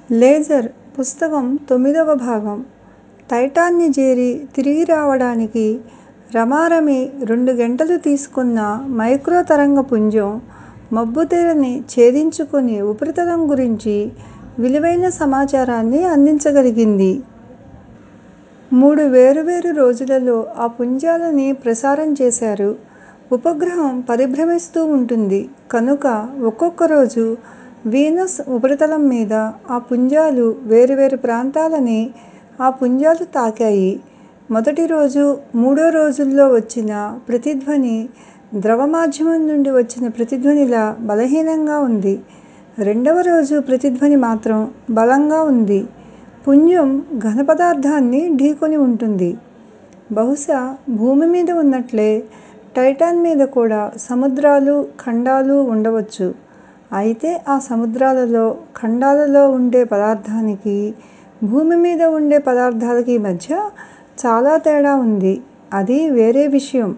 Laser పుస్తకం తొమ్మిదవ భాగం టైటాన్ని చేరి తిరిగి రావడానికి రమారమి రెండు గంటలు తీసుకున్న మైక్రో తరంగ పుంజం మబ్బుతెరని ఛేదించుకుని ఉపరితలం గురించి విలువైన సమాచారాన్ని అందించగలిగింది. మూడు వేరువేరు రోజులలో ఆ పుంజాలని ప్రసారం చేశారు. ఉపగ్రహం పరిభ్రమిస్తూ ఉంటుంది కనుక ఒక్కొక్క రోజు వీనస్ ఉపరితలం మీద ఆ పుంజాలు వేరువేరు ప్రాంతాలని ఆ పుంజాలు తాకాయి. మొదటి రోజు, మూడో రోజుల్లో వచ్చిన ప్రతిధ్వని ద్రవ మాధ్యమం నుండి వచ్చిన ప్రతిధ్వనిలా బలహీనంగా ఉంది. రెండవ రోజు ప్రతిధ్వని మాత్రం బలంగా ఉంది. పుంజం ఘనపదార్థాన్ని ఢీకొని ఉంటుంది. బహుశా భూమి మీద ఉన్నట్లే టైటాన్ మీద కూడా సముద్రాలు, ఖండాలు ఉండవచ్చు. అయితే ఆ సముద్రాలలో, ఖండాలలో ఉండే పదార్థానికి, భూమి మీద ఉండే పదార్థాలకి మధ్య చాలా తేడా ఉంది. అది వేరే విషయం.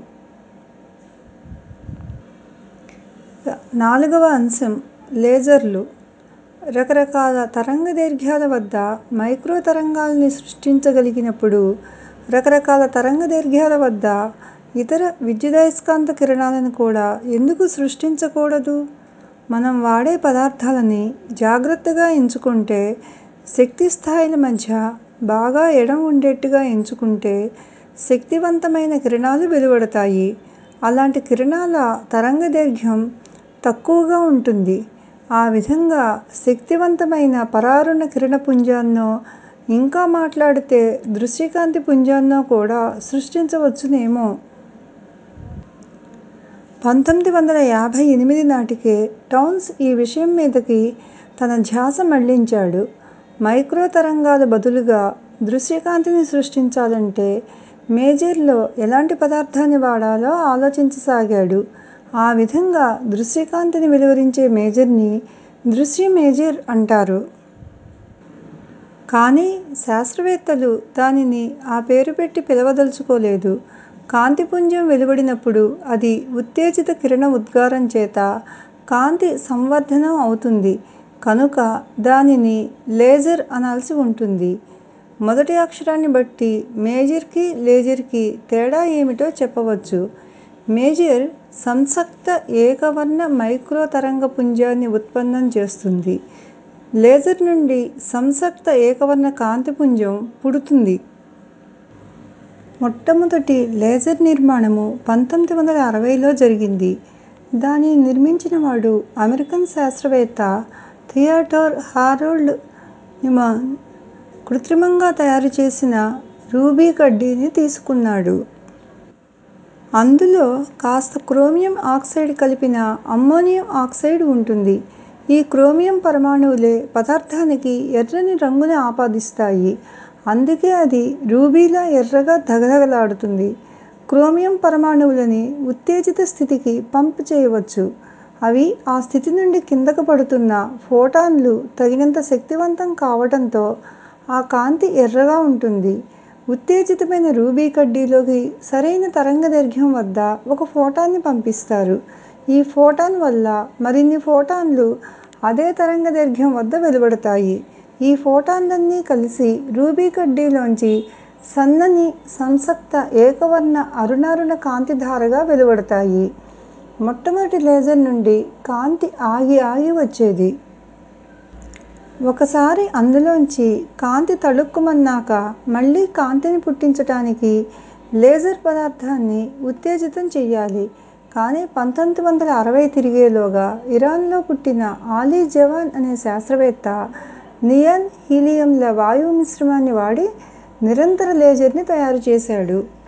నాలుగవ అంశం లేజర్లు రకరకాల తరంగదైర్ఘ్యాల వద్ద మైక్రో తరంగాల్ని సృష్టించగలిగినప్పుడు రకరకాల తరంగదైర్ఘ్యాల వద్ద ఇతర విద్యుదయస్కాంత కిరణాలను కూడా ఎందుకు సృష్టించకూడదు? మనం వాడే పదార్థాలని జాగ్రత్తగా ఎంచుకుంటే, శక్తి స్థాయిల మధ్య బాగా ఎడం ఉండేట్టుగా ఎంచుకుంటే శక్తివంతమైన కిరణాలు వెలువడతాయి. అలాంటి కిరణాల తరంగదైర్ఘ్యం తక్కువగా ఉంటుంది. ఆ విధంగా శక్తివంతమైన పరారుణ కిరణ పుంజాన్నో, ఇంకా మాట్లాడితే దృశ్యకాంతి పుంజాన్నో కూడా సృష్టించవచ్చునేమో! పంతొమ్మిది వందల యాభై ఎనిమిది నాటికే టౌన్స్ ఈ విషయం మీదకి తన ధ్యాస మళ్ళించాడు. మైక్రో తరంగాల బదులుగా దృశ్యకాంతిని సృష్టించాలంటే మేజర్ లో ఎలాంటి పదార్థాన్ని వాడాలో ఆలోచించసాగాడు. ఆ విధంగా దృశ్యకాంతిని వెలువరించే మేజర్ ని దృశ్య మేజర్ అంటారు. కానీ శాస్త్రవేత్తలు దానిని ఆ పేరు పెట్టి పిలవదల్చుకోలేదు. కాంతి పుంజం వెలువడినప్పుడు అది ఉత్తేజిత కిరణ ఉద్గారం చేత కాంతి సంవర్ధనం అవుతుంది కనుక దానిని లేజర్ అనాల్సి ఉంటుంది. మొదటి అక్షరాన్ని బట్టి మేజర్ కి లేజర్ కి తేడా ఏమిటో చెప్పవచ్చు. మేజర్ సంసక్త ఏకవర్ణ మైక్రో తరంగ పుంజాన్ని ఉత్పన్నం చేస్తుంది. లేజర్ నుండి సంసక్త ఏకవర్ణ కాంతి పుంజం పుడుతుంది. మొట్టమొదటి లేజర్ నిర్మాణము పంతొమ్మిది వందల అరవైలో జరిగింది. దానిని నిర్మించినవాడు అమెరికన్ శాస్త్రవేత్త థియోడోర్ హారోల్డ్ న్యూమాన్ కృత్రిమంగా తయారుచేసిన రూబీ కడ్డీని తీసుకున్నాడు. అందులో కాస్త క్రోమియం ఆక్సైడ్ కలిపిన అమ్మోనియం ఆక్సైడ్ ఉంటుంది. ఈ క్రోమియం పరమాణువులే పదార్థానికి ఎర్రని రంగుని ఆపాదిస్తాయి. అందుకే అది రూబీలా ఎర్రగా ధగధగలాడుతుంది. క్రోమియం పరమాణువులని ఉత్తేజిత స్థితికి పంప్ చేయవచ్చు. అవి ఆ స్థితి నుండి కిందకు పడుతున్న ఫోటాన్లు తగినంత శక్తివంతం కావటంతో ఆ కాంతి ఎర్రగా ఉంటుంది. ఉత్తేజితమైన రూబీ కడ్డీలోకి సరైన తరంగదైర్ఘ్యం వద్ద ఒక ఫోటాన్ని పంపిస్తారు. ఈ ఫోటాన్ వల్ల మరిన్ని ఫోటాన్లు అదే తరంగదైర్ఘ్యం వద్ద వెలువడతాయి. ఈ ఫోటాన్లన్నీ కలిసి రూబీ కడ్డీలోంచి సన్నని సంసక్త ఏకవర్ణ అరుణారుణ కాంతి ధారగా వెలువడతాయి. మొట్టమొదటి లేజర్ నుండి కాంతి ఆగి ఆగి వచ్చేది. ఒకసారి అందులోంచి కాంతి తళుక్కుమన్నాక మళ్ళీ కాంతిని పుట్టించటానికి లేజర్ పదార్థాన్ని ఉత్తేజితం చెయ్యాలి. కానీ పంతొమ్మిది వందల అరవై తిరిగేలోగా ఇరాన్ లో పుట్టిన ఆలీ జవాన్ అనే శాస్త్రవేత్త నియాన్ హీలియం ల వాయువు మిశ్రమాన్ని వాడి నిరంతర లేజర్ ని తయారుచేశాడు.